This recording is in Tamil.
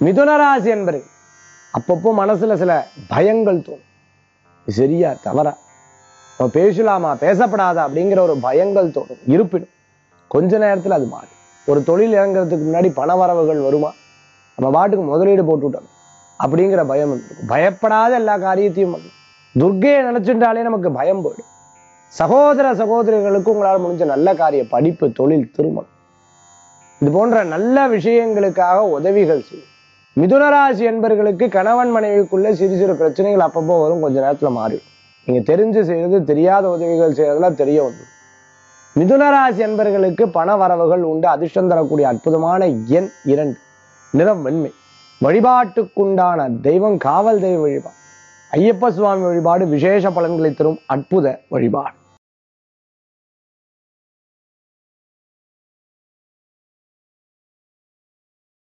மிதுனராசி என்பர்கள் அப்பப்போ மனசுல சில பயங்கள் தோணும் இது சரியா தவறா நம்ம பேசலாமா பேசப்படாதா அப்படிங்கிற ஒரு பயங்கள் தோணும் இருப்பினும் கொஞ்ச நேரத்துல அது மாறும் ஒரு தொழில் இறங்குறதுக்கு முன்னாடி பண வரவுகள் வருமா நம்ம பாட்டுக்கு முதலீடு போட்டு விட்டோம் அப்படிங்கிற பயம் இருக்கும் பயப்படாத எல்லா காரியத்தையும் பண்ணும் துர்க்கையை நினைச்சுட்டாலே நமக்கு பயம் போயிடும் சகோதர சகோதரிகளுக்கு உங்களால் முடிஞ்ச நல்ல காரிய படிப்பு தொழில் திருமணம் இது போன்ற நல்ல விஷயங்களுக்காக உதவிகள் செய்யும் மிதுனராசி என்பர்களுக்கு கணவன் மனைவிக்குள்ள சிறு சிறு பிரச்சனைகள் அப்பப்போ வரும் கொஞ்ச நேரத்துல மாறிடும் நீங்க தெரிஞ்சு செய்யறது தெரியாத உதவிகள் செய்யறதுலாம் தெரிய வந்துடும் மிதுனராசி என்பர்களுக்கு பண வரவுகள் உண்டு அதிர்ஷ்டம் தரக்கூடிய அற்புதமான எண் இரண்டு நிறம் வெண்மை வழிபாட்டுக்குண்டான தெய்வம் காவல் தெய்வ வழிபாடு ஐயப்ப சுவாமி வழிபாடு விசேஷ பலன்களை தரும் அற்புத வழிபாடு